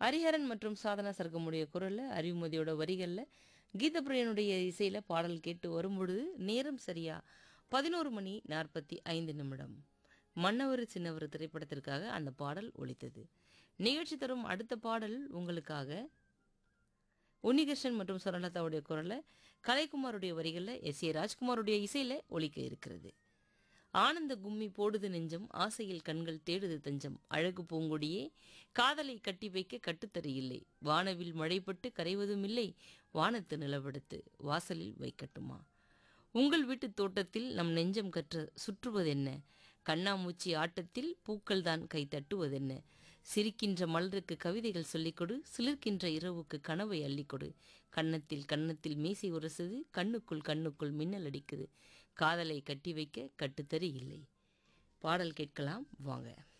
ஹரிஹரன் மற்றும் சாதனா சர்க்கமுடைய குரலில் அறிவுமதியோட வரிகளில் கீதப்பிரியனுடைய இசையில் பாடல் கேட்டு வரும்பொழுது நேரம் சரியா பதினோரு மணி நாற்பத்தி ஐந்து நிமிடம் மன்னவர் சின்னவர் திரைப்படத்திற்காக அந்த பாடல் ஒலித்தது நிகழ்ச்சி தரும் அடுத்த பாடல் உங்களுக்காக உன்னிகிருஷ்ணன் மற்றும் சுரலதாவுடைய குரலில் கலைக்குமாருடைய வரிகளில் எஸ் ஏ ராஜ்குமாருடைய இசையில் ஒலிக்க இருக்கிறது ஆனந்த கும்மி போடுது நெஞ்சம் ஆசையில் கண்கள் தேடுது தஞ்சம் அழகு பூங்கொடியே காதலை கட்டி வைக்க கட்டுத்தறி இல்லை வானவில் மழைப்பட்டு கரைவதும் இல்லை வானத்து நிலவெடுத்து வாசலில் வைக்கட்டுமா உங்கள் வீட்டு தோட்டத்தில் நம் நெஞ்சம் கற்ற சுற்றுவதென்ன கண்ணாமூச்சி ஆட்டத்தில் பூக்கள் தான் கை தட்டுவதென்ன சிரிக்கின்ற மலருக்கு கவிதைகள் சொல்லிக் கொடு சிலிர்க்கின்ற இரவுக்கு கனவை அள்ளிக்கொடு கன்னத்தில் கன்னத்தில் மீசை உரசுது கண்ணுக்குள் கண்ணுக்குள் மின்னல் அடிக்குது காதலை கட்டி வைக்க கட்டுத்தறி இல்லை பாடல் கேட்கலாம் வாங்க